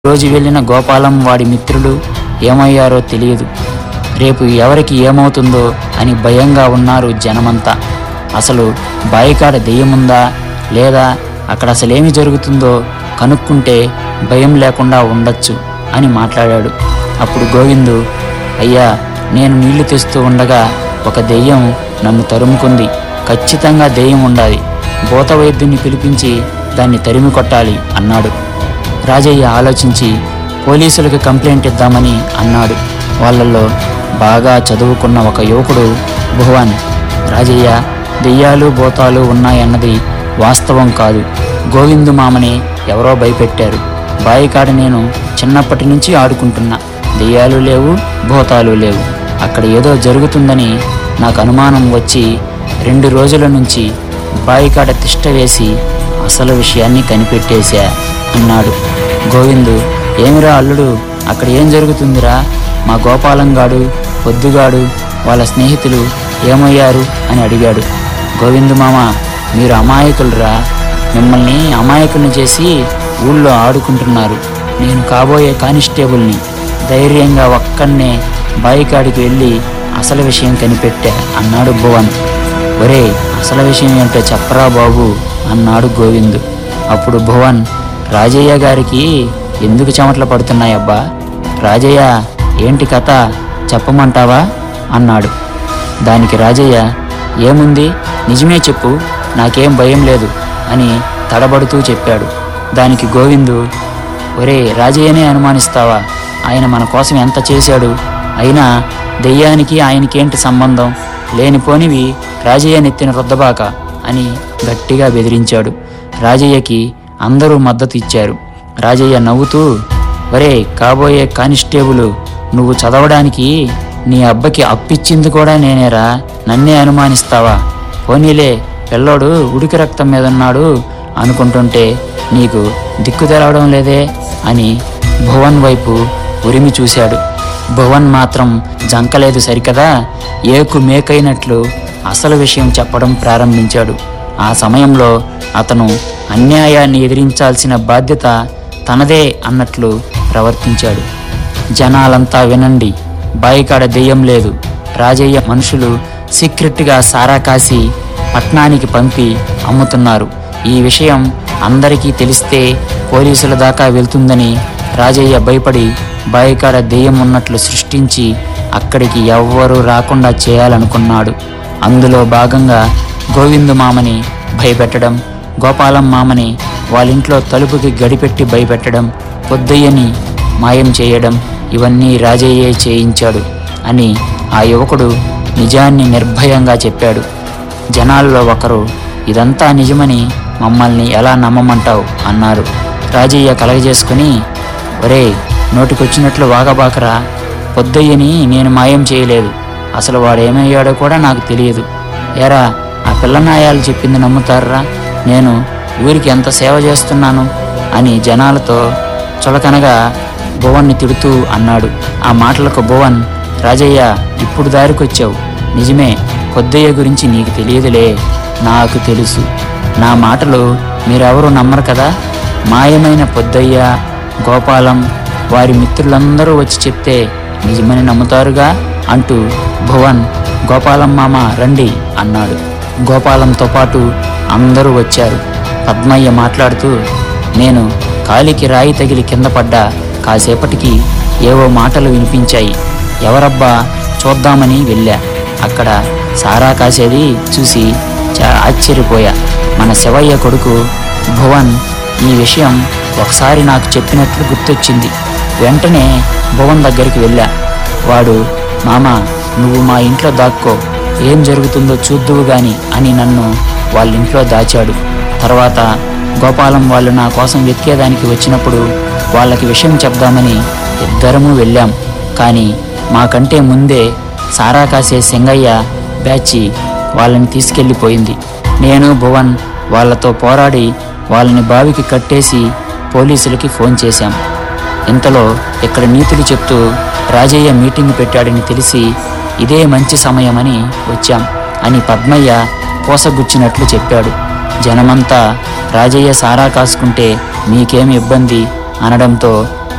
రోజు వెళ్ళిన గోపాలం వాడి మిత్రులు ఏమయ్యారో తెలియదు రేపు ఎవరికి ఏమవుతుందో అని భయంగా ఉన్నారు జనమంతా అసలు బాయికాడ దెయ్యముందా లేదా అక్కడ అసలేమి జరుగుతుందో కనుక్కుంటే భయం లేకుండా ఉండొచ్చు అని మాట్లాడాడు అప్పుడు గోవిందు అయ్యా నేను నీళ్లు తెస్తూ ఉండగా ఒక దెయ్యం నన్ను తరుముకుంది ఖచ్చితంగా దెయ్యం ఉండాలి భూత వైద్యుని పిలిపించి దాన్ని తరిమి కొట్టాలి అన్నాడు రాజయ్య ఆలోచించి పోలీసులకు కంప్లైంట్ ఇద్దామని అన్నాడు వాళ్ళల్లో బాగా చదువుకున్న ఒక యువకుడు భువన్ రాజయ్య దెయ్యాలు భూతాలు ఉన్నాయన్నది వాస్తవం కాదు గోవిందు మామని ఎవరో భయపెట్టారు బాయికాడ నేను చిన్నప్పటి నుంచి ఆడుకుంటున్నా దెయ్యాలు లేవు భూతాలు లేవు అక్కడ ఏదో జరుగుతుందని నాకు అనుమానం వచ్చి రెండు రోజుల నుంచి బాయికాడ తిష్ట వేసి అసలు విషయాన్ని కనిపెట్టేశా అన్నాడు గోవిందు ఏమిరా అల్లుడు అక్కడ ఏం జరుగుతుందిరా మా గోపాలంగాడు పొద్దుగాడు వాళ్ళ స్నేహితులు ఏమయ్యారు అని అడిగాడు గోవిందు మామ మీరు అమాయకులురా మిమ్మల్ని అమాయకుల్ని చేసి ఊళ్ళో ఆడుకుంటున్నారు నేను కాబోయే కానిస్టేబుల్ని ధైర్యంగా ఒక్కన్నే బాయికాడికి వెళ్ళి అసలు విషయం కనిపెట్టా అన్నాడు భువన్ ఒరే అసలు విషయం ఏంటో చెప్పరా బాబు అన్నాడు గోవిందు అప్పుడు భువన్ రాజయ్య గారికి ఎందుకు చెమటలు పడుతున్నాయబ్బా రాజయ్య ఏంటి కథ చెప్పమంటావా అన్నాడు దానికి రాజయ్య ఏముంది నిజమే చెప్పు నాకేం భయం లేదు అని తడబడుతూ చెప్పాడు దానికి గోవిందు ఒరే రాజయ్యనే అనుమానిస్తావా ఆయన మన కోసం ఎంత చేశాడు అయినా దెయ్యానికి ఆయనకేంటి సంబంధం లేనిపోనివి రాజయ్య నెత్తిన రుద్దబాక అని గట్టిగా బెదిరించాడు రాజయ్యకి అందరూ మద్దతు ఇచ్చారు రాజయ్య నవ్వుతూ ఒరే కాబోయే కానిస్టేబుల్ నువ్వు చదవడానికి నీ అబ్బకి అప్పిచ్చింది కూడా నేనేరా నన్నే అనుమానిస్తావా పోనీలే పిల్లోడు ఉడికి రక్తం మీద ఉన్నాడు అనుకుంటుంటే నీకు దిక్కు తెలవడం లేదే అని భువన్ వైపు ఉరిమి చూశాడు భువన్ మాత్రం జంకలేదు సరికదా ఏకు మేకైనట్లు అసలు విషయం చెప్పడం ప్రారంభించాడు ఆ సమయంలో అతను అన్యాయాన్ని ఎదిరించాల్సిన బాధ్యత తనదే అన్నట్లు ప్రవర్తించాడు జనాలంతా వినండి బాయికాడ దెయ్యం లేదు రాజయ్య మనుషులు సీక్రెట్గా సారా కాసి పట్నానికి పంపి అమ్ముతున్నారు ఈ విషయం అందరికీ తెలిస్తే పోలీసుల దాకా వెళ్తుందని రాజయ్య భయపడి బాయికాడ దెయ్యం ఉన్నట్లు సృష్టించి అక్కడికి ఎవ్వరూ రాకుండా చేయాలనుకున్నాడు అందులో భాగంగా గోవిందు మామని భయపెట్టడం గోపాలం మామని వాళ్ళింట్లో తలుపుకి గడిపెట్టి భయపెట్టడం పొద్దయ్యని మాయం చేయడం ఇవన్నీ రాజయ్యే చేయించాడు అని ఆ యువకుడు నిజాన్ని నిర్భయంగా చెప్పాడు జనాల్లో ఒకరు ఇదంతా నిజమని మమ్మల్ని ఎలా నమ్మమంటావు అన్నారు రాజయ్య కలగజేసుకుని ఒరే నోటికొచ్చినట్లు వాగబాకరా పొద్దయ్యని నేను మాయం చేయలేదు అసలు వాడు ఏమయ్యాడో కూడా నాకు తెలియదు ఏరా ఆ పిల్లనాయాలు చెప్పింది నమ్ముతారా నేను ఊరికి ఎంత సేవ చేస్తున్నాను అని జనాలతో చులకనగా భువన్ని తిడుతూ అన్నాడు ఆ మాటలకు భువన్ రాజయ్య ఇప్పుడు దారికొచ్చావు నిజమే పొద్దయ్య గురించి నీకు తెలియదులే నాకు తెలుసు నా మాటలు మీరెవరూ నమ్మరు కదా మాయమైన పొద్దయ్య గోపాలం వారి మిత్రులందరూ వచ్చి చెప్తే నిజమని నమ్ముతారుగా అంటూ భువన్ గోపాలం మామ రండి అన్నాడు గోపాలంతో పాటు అందరూ వచ్చారు పద్మయ్య మాట్లాడుతూ నేను కాలికి రాయి తగిలి కింద పడ్డా కాసేపటికి ఏవో మాటలు వినిపించాయి ఎవరబ్బా చూద్దామని వెళ్ళా అక్కడ సారా కాసేది చూసి చా ఆశ్చర్యపోయా మన శివయ్య కొడుకు భువన్ ఈ విషయం ఒకసారి నాకు చెప్పినట్లు గుర్తొచ్చింది వెంటనే భువన్ దగ్గరికి వెళ్ళా వాడు మామ నువ్వు మా ఇంట్లో దాక్కో ఏం జరుగుతుందో చూద్దువు గాని అని నన్ను వాళ్ళ ఇంట్లో దాచాడు తర్వాత గోపాలం వాళ్ళు నా కోసం వెతికేదానికి వచ్చినప్పుడు వాళ్ళకి విషయం చెప్దామని ఇద్దరము వెళ్ళాం కానీ మాకంటే ముందే సారా కాసే సింగయ్య బ్యాచి వాళ్ళని తీసుకెళ్ళిపోయింది నేను భువన్ వాళ్ళతో పోరాడి వాళ్ళని బావికి కట్టేసి పోలీసులకి ఫోన్ చేశాం ఇంతలో ఇక్కడ నీతులు చెప్తూ రాజయ్య మీటింగ్ పెట్టాడని తెలిసి ఇదే మంచి సమయమని వచ్చాం అని పద్మయ్య పోసగుచ్చినట్లు చెప్పాడు జనమంతా రాజయ్య సారా కాసుకుంటే మీకేం ఇబ్బంది అనడంతో